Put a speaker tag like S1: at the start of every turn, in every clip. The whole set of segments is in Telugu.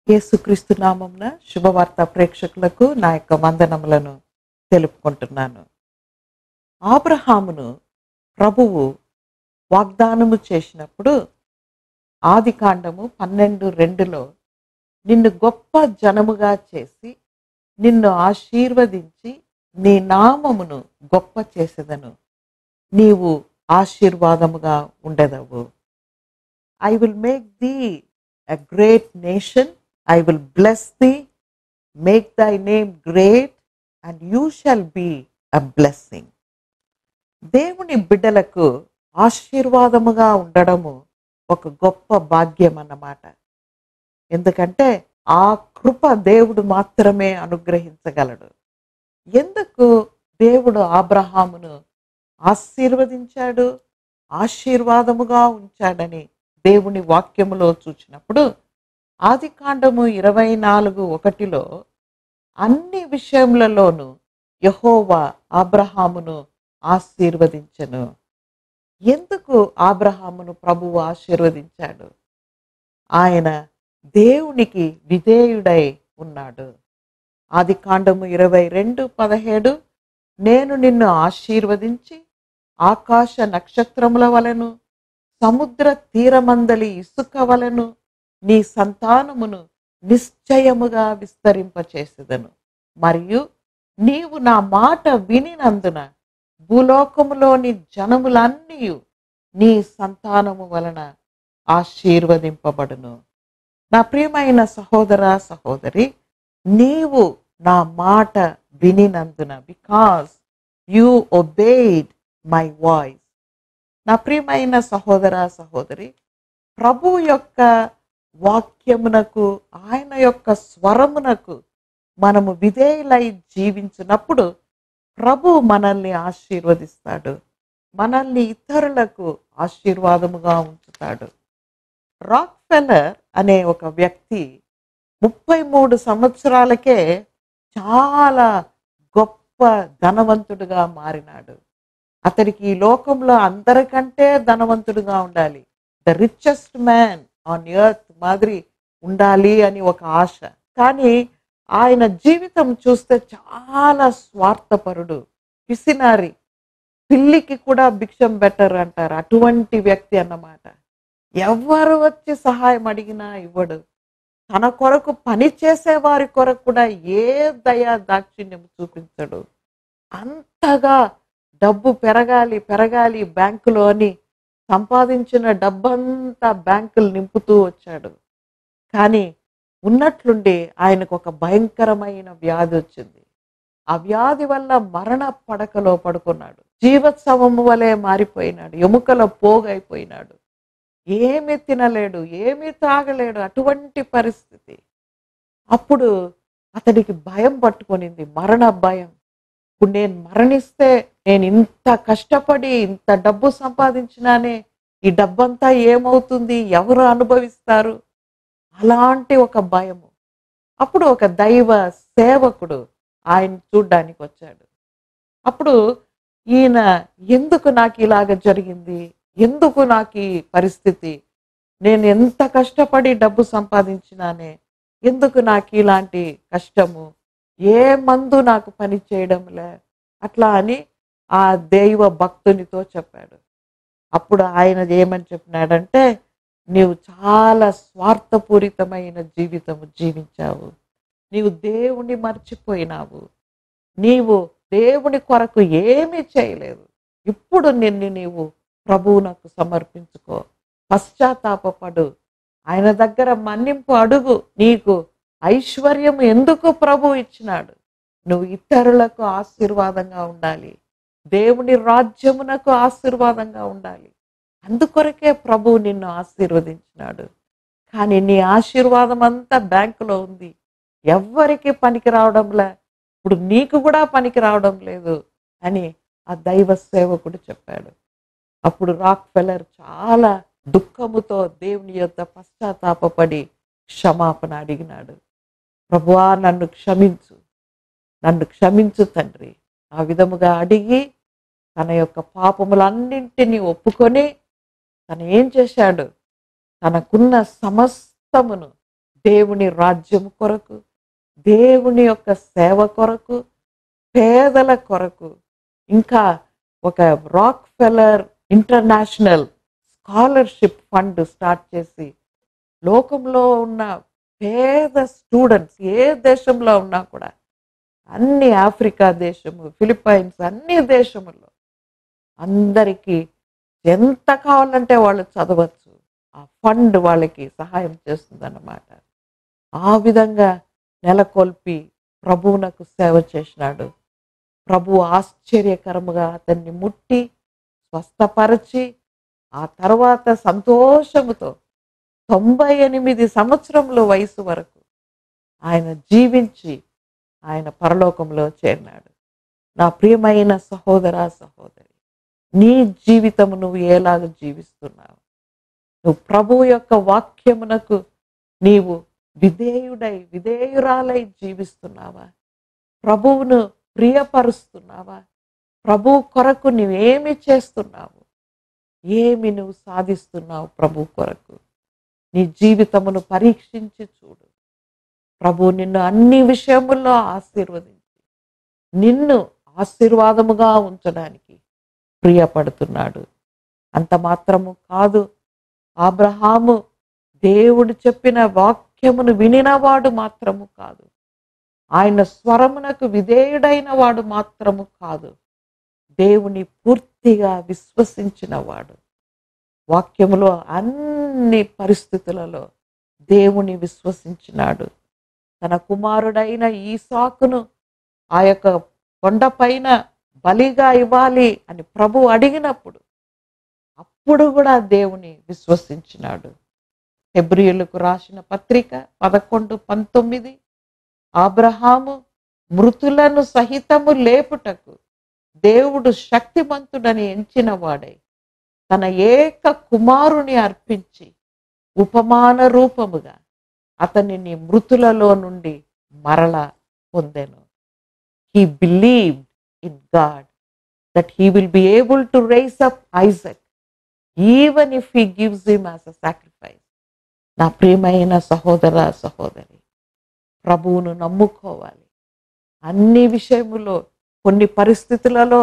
S1: యేసుక్రీస్తు నామంన శుభవార్త ప్రేక్షకులకు నా యొక్క వందనములను తెలుపుకుంటున్నాను ఆబ్రహామును ప్రభువు వాగ్దానము చేసినప్పుడు ఆది కాండము పన్నెండు రెండులో నిన్ను గొప్ప జనముగా చేసి నిన్ను ఆశీర్వదించి నీ నామమును గొప్ప చేసేదను నీవు ఆశీర్వాదముగా ఉండెదవు I will make thee a great nation. I will bless thee, make thy name great, and you shall be a blessing. దేవుని బిడ్డలకు ఆశీర్వాదముగా ఉండడము ఒక గొప్ప భాగ్యం అన్నమాట ఎందుకంటే ఆ కృప దేవుడు మాత్రమే అనుగ్రహించగలడు ఎందుకు దేవుడు ఆబ్రహామును ఆశీర్వదించాడు ఆశీర్వాదముగా ఉంచాడని దేవుని వాక్యములో చూచినప్పుడు ఆది కాండము ఇరవై నాలుగు ఒకటిలో అన్ని విషయములలోనూ యహోవా ఆబ్రహామును ఆశీర్వదించను ఎందుకు ఆబ్రహామును ప్రభువు ఆశీర్వదించాడు ఆయన దేవునికి విధేయుడై ఉన్నాడు ఆది కాండము ఇరవై రెండు పదిహేడు నేను నిన్ను ఆశీర్వదించి ఆకాశ నక్షత్రముల వలెను సముద్ర తీరమందలి ఇసుక వలెను నీ సంతానమును నిశ్చయముగా విస్తరింపచేసేదను మరియు నీవు నా మాట వినినందున భూలోకములోని జనములన్నీ నీ సంతానము వలన ఆశీర్వదింపబడును నా ప్రియమైన సహోదర సహోదరి నీవు నా మాట వినినందున because you obeyed my voice నా ప్రియమైన సహోదర సహోదరి ప్రభు యొక్క వాక్యమునకు ఆయన యొక్క స్వరమునకు మనము విధేయులై జీవించినప్పుడు ప్రభు మనల్ని ఆశీర్వదిస్తాడు మనల్ని ఇతరులకు ఆశీర్వాదముగా ఉంచుతాడు రాక్ ఫెల్లర్ అనే ఒక వ్యక్తి ముప్పై మూడు సంవత్సరాలకే చాలా గొప్ప ధనవంతుడుగా మారినాడు అతనికి ఈ లోకంలో అందరికంటే ధనవంతుడుగా ఉండాలి the richest man on earth మాదిరి ఉండాలి అని ఒక ఆశ కానీ ఆయన జీవితం చూస్తే చాలా స్వార్థపరుడు పిసినారి పిల్లికి కూడా భిక్షం బెటర్ అంటారు అటువంటి వ్యక్తి అన్నమాట ఎవరు వచ్చి సహాయం అడిగినా ఇవ్వడు తన కొరకు పని చేసే వారి కొరకు కూడా ఏ దయా దాక్షిణ్యం చూపించడు అంతగా డబ్బు పెరగాలి పెరగాలి బ్యాంకులో అని సంపాదించిన డబ్బంతా బ్యాంకులు నింపుతూ వచ్చాడు కానీ ఉన్నట్లుండి ఆయనకు ఒక భయంకరమైన వ్యాధి వచ్చింది ఆ వ్యాధి వల్ల మరణ పడకలో పడుకున్నాడు జీవోత్సవము వలె మారిపోయినాడు ఎముకల పోగైపోయినాడు ఏమి తినలేడు ఏమీ తాగలేడు అటువంటి పరిస్థితి అప్పుడు అతడికి భయం పట్టుకొనింది మరణ భయం ఇప్పుడు నేను మరణిస్తే నేను ఇంత కష్టపడి ఇంత డబ్బు సంపాదించినానే ఈ డబ్బంతా ఏమవుతుంది ఎవరు అనుభవిస్తారు అలాంటి ఒక భయము అప్పుడు ఒక దైవ సేవకుడు ఆయన చూడ్డానికి వచ్చాడు అప్పుడు ఈయన ఎందుకు నాకు ఇలాగ జరిగింది ఎందుకు నాకు ఈ పరిస్థితి నేను ఎంత కష్టపడి డబ్బు సంపాదించినానే ఎందుకు నాకు ఇలాంటి కష్టము ఏ మందు నాకు పని చేయడంలే అట్లా అని ఆ దైవ భక్తునితో చెప్పాడు అప్పుడు ఆయన ఏమని చెప్పినాడంటే నీవు చాలా స్వార్థపూరితమైన జీవితము జీవించావు నీవు దేవుని మర్చిపోయినావు నీవు దేవుని కొరకు ఏమీ చేయలేదు ఇప్పుడు నిన్ను నీవు ప్రభువునకు సమర్పించుకో పశ్చాత్తాపడు ఆయన దగ్గర మన్నింపు అడుగు నీకు ఐశ్వర్యం ఎందుకు ప్రభు ఇచ్చినాడు నువ్వు ఇతరులకు ఆశీర్వాదంగా ఉండాలి దేవుని రాజ్యమునకు ఆశీర్వాదంగా ఉండాలి అందుకొరకే ప్రభు నిన్ను ఆశీర్వదించినాడు కానీ నీ ఆశీర్వాదం అంతా బ్యాంకులో ఉంది ఎవ్వరికి పనికి రావడంలే ఇప్పుడు నీకు కూడా పనికి రావడం లేదు అని ఆ దైవ సేవకుడు చెప్పాడు అప్పుడు రాక్ ఫెల్లర్ చాలా దుఃఖముతో దేవుని యొక్క పశ్చాత్తాపడి క్షమాపణ అడిగినాడు ప్రభువా నన్ను క్షమించు నన్ను క్షమించు తండ్రి ఆ విధముగా అడిగి తన యొక్క పాపములన్నింటినీ ఒప్పుకొని తను ఏం చేశాడు తనకున్న సమస్తమును దేవుని రాజ్యం కొరకు దేవుని యొక్క సేవ కొరకు పేదల కొరకు ఇంకా ఒక Rockefeller international scholarship fund start చేసి లోకంలో ఉన్న పేద స్టూడెంట్స్ ఏ దేశంలో ఉన్నా కూడా అన్ని ఆఫ్రికా దేశము ఫిలిప్పైన్స్ అన్ని దేశముల్లో అందరికీ ఎంత కావాలంటే వాళ్ళు చదవచ్చు ఆ ఫండ్ వాళ్ళకి సహాయం చేస్తుందన్నమాట ఆ విధంగా నెలకొల్పి ప్రభువునకు సేవ చేసినాడు ప్రభు ఆశ్చర్యకరముగా అతన్ని ముట్టి స్వస్థపరిచి ఆ తర్వాత సంతోషముతో తొంభై ఎనిమిది సంవత్సరముల వయసు వరకు ఆయన జీవించి ఆయన పరలోకంలో చేరినాడు నా ప్రియమైన సహోదర సహోదరి నీ జీవితము నువ్వు ఎలాగ జీవిస్తున్నావు నువ్వు ప్రభు యొక్క వాక్యమునకు నీవు విధేయుడై విధేయురాలై జీవిస్తున్నావా ప్రభువును ప్రియపరుస్తున్నావా ప్రభు కొరకు నువ్వేమి చేస్తున్నావు ఏమి నువ్వు సాధిస్తున్నావు ప్రభు కొరకు నీ జీవితమును పరీక్షించి చూడు ప్రభు నిన్ను అన్ని విషయముల్లో ఆశీర్వదించి నిన్ను ఆశీర్వాదముగా ఉంచడానికి ప్రియపడుతున్నాడు అంత మాత్రము కాదు ఆబ్రహాము దేవుడు చెప్పిన వాక్యమును వినినవాడు మాత్రము కాదు ఆయన స్వరమునకు విధేయుడైన వాడు మాత్రము కాదు దేవుని పూర్తిగా విశ్వసించిన వాడు వాక్యములో అన్ని పరిస్థితులలో దేవుని విశ్వసించినాడు తన కుమారుడైన ఈసాకును ఆ యొక్క కొండపైన బలిగా ఇవ్వాలి అని ప్రభు అడిగినప్పుడు అప్పుడు కూడా దేవుని విశ్వసించినాడు హెబ్రియులకు రాసిన పత్రిక పదకొండు పంతొమ్మిది ఆబ్రహాము మృతులను సహితము లేపుటకు దేవుడు శక్తిమంతుడని ఎంచిన వాడై తన ఏక కుమారుని అర్పించి ఉపమాన రూపముగా అతనిని మృతులలో నుండి మరల పొందెను he believed in God that he will be able to raise up Isaac even if he gives him as a sacrifice నా ప్రియమైన సహోదర సహోదరి ప్రభువును నమ్ముకోవాలి అన్ని విషయములో కొన్ని పరిస్థితులలో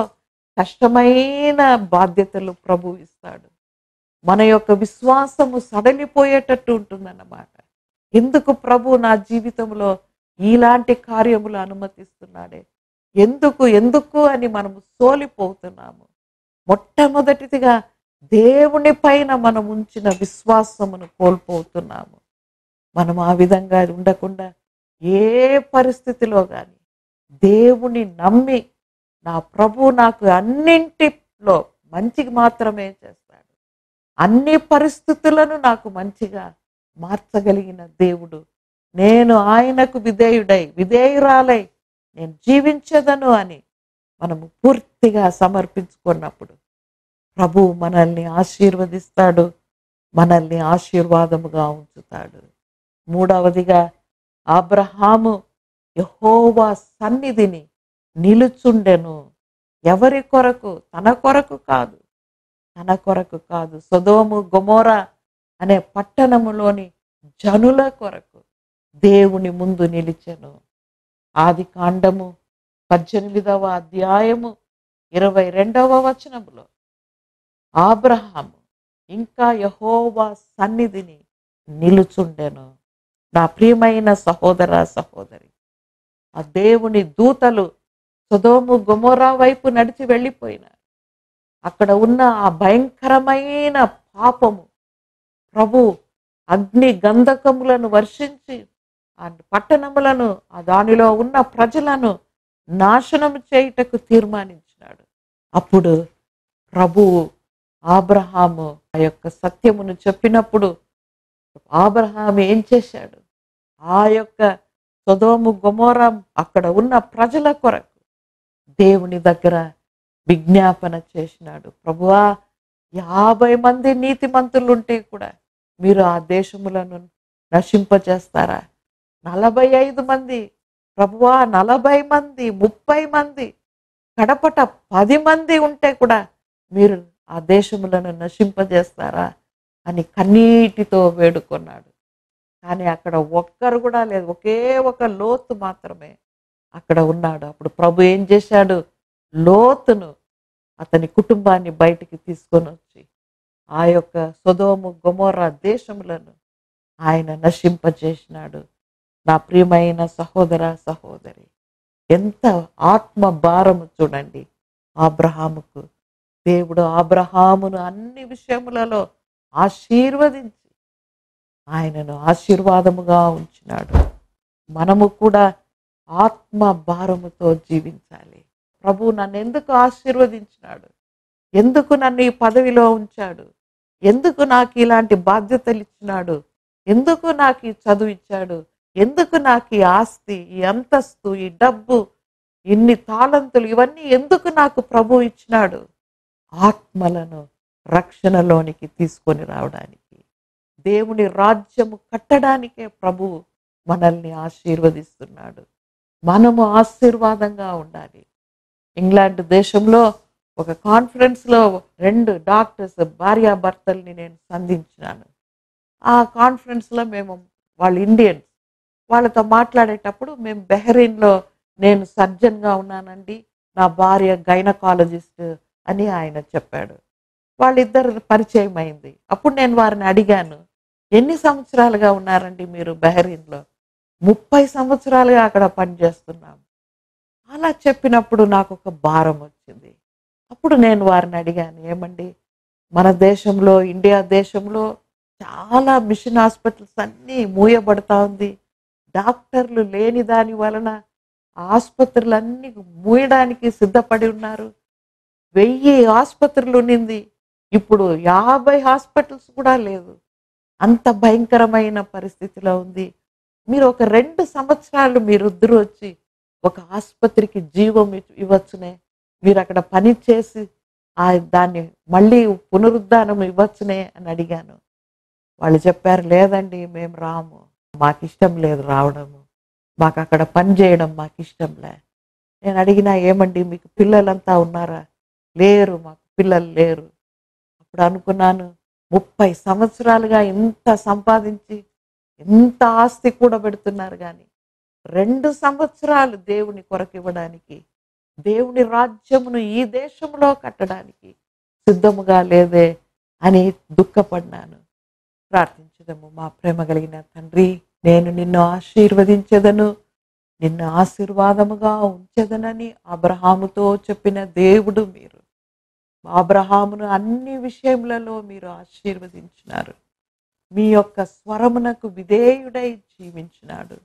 S1: కష్టమైన బాధ్యతలు ప్రభు ఇస్తాడు మన యొక్క విశ్వాసము సడలిపోయేటట్టు ఉంటుందన్నమాట ఎందుకు ప్రభు నా జీవితంలో ఇలాంటి కార్యములు అనుమతిస్తున్నాడే ఎందుకు ఎందుకు అని మనము సోలిపోతున్నాము మొట్టమొదటిదిగా దేవుని పైన మనం ఉంచిన విశ్వాసమును కోల్పోతున్నాము మనం ఆ విధంగా ఉండకుండా ఏ పరిస్థితిలో కానీ దేవుని నమ్మి నా ప్రభు నాకు అన్నింటిలో మంచికి మాత్రమే చేస్తాడు అన్ని పరిస్థితులను నాకు మంచిగా మార్చగలిగిన దేవుడు నేను ఆయనకు విధేయుడై విధేయురాలై నేను జీవించదను అని మనము పూర్తిగా సమర్పించుకున్నప్పుడు ప్రభు మనల్ని ఆశీర్వదిస్తాడు మనల్ని ఆశీర్వాదముగా ఉంచుతాడు మూడవదిగా అబ్రహాము యహోవా సన్నిధిని నిలుచుండెను ఎవరి కొరకు తన కొరకు కాదు తన కొరకు కాదు సొదోము గొమోరా అనే పట్టణములోని జనుల కొరకు దేవుని ముందు నిలిచెను ఆది కాండము పద్దెనిమిదవ అధ్యాయము ఇరవై రెండవ వచనములో ఆబ్రహాము ఇంకా యహోవా సన్నిధిని నిలుచుండెను నా ప్రియమైన సహోదర సహోదరి ఆ దేవుని దూతలు సుధోము గుమోరా వైపు నడిచి వెళ్ళిపోయినారు అక్కడ ఉన్న ఆ భయంకరమైన పాపము ప్రభు అగ్ని గంధకములను వర్షించి ఆ పట్టణములను ఆ దానిలో ఉన్న ప్రజలను నాశనం చేయుటకు తీర్మానించినాడు అప్పుడు ప్రభువు ఆబ్రహాము ఆ యొక్క సత్యమును చెప్పినప్పుడు ఆబ్రహాం ఏం చేశాడు ఆ యొక్క సొదోము గొమోరం అక్కడ ఉన్న ప్రజల కొరకు దేవుని దగ్గర విజ్ఞాపన చేసినాడు ప్రభువా యాభై మంది నీతిమంతులు ఉంటే కూడా మీరు ఆ దేశములను నశింపచేస్తారా నలభై ఐదు మంది ప్రభువా నలభై మంది ముప్పై మంది కడపట పది మంది ఉంటే కూడా మీరు ఆ దేశములను నశింపజేస్తారా అని కన్నీటితో వేడుకొన్నాడు కానీ అక్కడ ఒక్కరు కూడా లేదు ఒకే ఒక లోతు మాత్రమే అక్కడ ఉన్నాడు అప్పుడు ప్రభు ఏం చేశాడు లోతును అతని కుటుంబాన్ని బయటికి తీసుకొని వచ్చి ఆ యొక్క సొదోము గొమోరా దేశములను ఆయన నశింపజేసినాడు నా ప్రియమైన సహోదర సహోదరి ఎంత ఆత్మ భారము చూడండి ఆబ్రహాముకు దేవుడు ఆబ్రహామును అన్ని విషయములలో ఆశీర్వదించి ఆయనను ఆశీర్వాదముగా ఉంచినాడు మనము కూడా ఆత్మ భారముతో జీవించాలి ప్రభు నన్ను ఎందుకు ఆశీర్వదించినాడు ఎందుకు నన్ను ఈ పదవిలో ఉంచాడు ఎందుకు నాకు ఇలాంటి బాధ్యతలు ఇచ్చినాడు ఎందుకు నాకు ఈ చదువు ఇచ్చాడు ఎందుకు నాకు ఈ ఆస్తి ఈ అంతస్తు ఈ డబ్బు ఇన్ని తాళంతులు ఇవన్నీ ఎందుకు నాకు ప్రభు ఇచ్చినాడు ఆత్మలను రక్షణలోనికి తీసుకొని రావడానికి దేవుని రాజ్యము కట్టడానికే ప్రభు మనల్ని ఆశీర్వదిస్తున్నాడు మనము ఆశీర్వాదంగా ఉండాలి ఇంగ్లాండ్ దేశంలో ఒక కాన్ఫరెన్స్లో రెండు డాక్టర్స్ భార్యాభర్తల్ని నేను సంధించినాను ఆ కాన్ఫరెన్స్లో మేము వాళ్ళు ఇండియన్స్ వాళ్ళతో మాట్లాడేటప్పుడు మేము బెహరీన్లో నేను సర్జన్గా ఉన్నానండి నా భార్య గైనకాలజిస్ట్ అని ఆయన చెప్పాడు వాళ్ళిద్దరు పరిచయం అయింది అప్పుడు నేను వారిని అడిగాను ఎన్ని సంవత్సరాలుగా ఉన్నారండి మీరు బెహరీన్లో ముప్పై సంవత్సరాలుగా అక్కడ పనిచేస్తున్నాం అలా చెప్పినప్పుడు నాకు ఒక భారం వచ్చింది అప్పుడు నేను వారిని అడిగాను ఏమండి మన దేశంలో ఇండియా దేశంలో చాలా మిషన్ హాస్పిటల్స్ అన్నీ మూయబడతా ఉంది డాక్టర్లు లేని దాని వలన ఆసుపత్రులన్నీ మూయడానికి సిద్ధపడి ఉన్నారు వెయ్యి ఆసుపత్రులు ఉన్నింది ఇప్పుడు యాభై హాస్పిటల్స్ కూడా లేదు అంత భయంకరమైన పరిస్థితిలో ఉంది మీరు ఒక రెండు సంవత్సరాలు మీరు ఇద్దరు వచ్చి ఒక ఆసుపత్రికి జీవం ఇ- ఇవ్వచ్చునే మీరు అక్కడ పని చేసి ఆ దాన్ని మళ్ళీ పునరుద్ధానం ఇవ్వచ్చునే అని అడిగాను వాళ్ళు చెప్పారు లేదండి మేము రాము మాకు ఇష్టం లేదు రావడము మాకు అక్కడ పని చేయడం మాకు ఇష్టంలే నేను అడిగినా ఏమండి మీకు పిల్లలంతా ఉన్నారా లేరు మాకు పిల్లలు లేరు అప్పుడు అనుకున్నాను ముప్పై సంవత్సరాలుగా ఎంత సంపాదించి ఎంత ఆస్తి కూడా పెడుతున్నారు కానీ రెండు సంవత్సరాలు దేవుని కొరకు ఇవ్వడానికి దేవుని రాజ్యమును ఈ దేశంలో కట్టడానికి సిద్ధముగా లేదే అని దుఃఖపడినాను ప్రార్థించదము మా ప్రేమ కలిగిన తండ్రి నేను నిన్ను ఆశీర్వదించదను నిన్ను ఆశీర్వాదముగా ఉంచదనని అబ్రహాముతో చెప్పిన దేవుడు మీరు అబ్రహామును అన్ని విషయములలో మీరు ఆశీర్వదించినారు మీ యొక్క స్వరమునకు విధేయుడై జీవించినాడు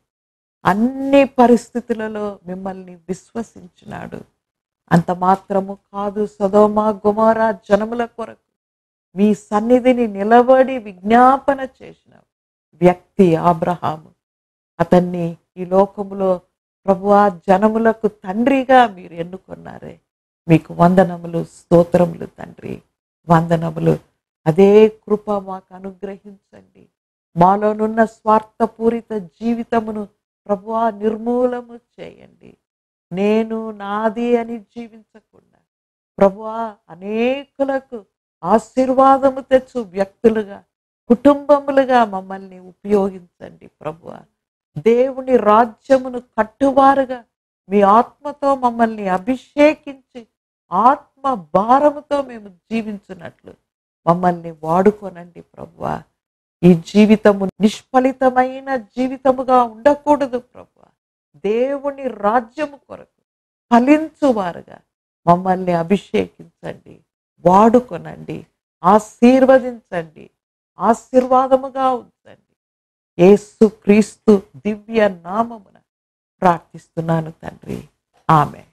S1: అన్ని పరిస్థితులలో మిమ్మల్ని విశ్వసించినాడు అంత మాత్రము కాదు సదోమ గుమార జనముల కొరకు మీ సన్నిధిని నిలబడి విజ్ఞాపన చేసిన వ్యక్తి ఆబ్రహాము అతన్ని ఈ లోకములో ప్రభువా జనములకు తండ్రిగా మీరు ఎన్నుకున్నారే మీకు వందనములు స్తోత్రములు తండ్రి వందనములు అదే కృప మాకు అనుగ్రహించండి మాలోనున్న స్వార్థపూరిత జీవితమును ప్రభువా నిర్మూలము చేయండి నేను నాది అని జీవించకుండా ప్రభువా అనేకులకు ఆశీర్వాదము తెచ్చు వ్యక్తులుగా కుటుంబములుగా మమ్మల్ని ఉపయోగించండి ప్రభువా దేవుని రాజ్యమును కట్టువారుగా మీ ఆత్మతో మమ్మల్ని అభిషేకించి ఆత్మ భారముతో మేము జీవించున్నట్లు మమ్మల్ని వాడుకోనండి ప్రభువా ఈ జీవితము నిష్ఫలితమైన జీవితముగా ఉండకూడదు ప్రభువా దేవుని రాజ్యము కొరకు ఫలించువారుగా మమ్మల్ని అభిషేకించండి వాడుకొనండి ఆశీర్వదించండి ఆశీర్వాదముగా ఉంచండి యేసు క్రీస్తు దివ్య నామమున ప్రార్థిస్తున్నాను తండ్రి ఆమె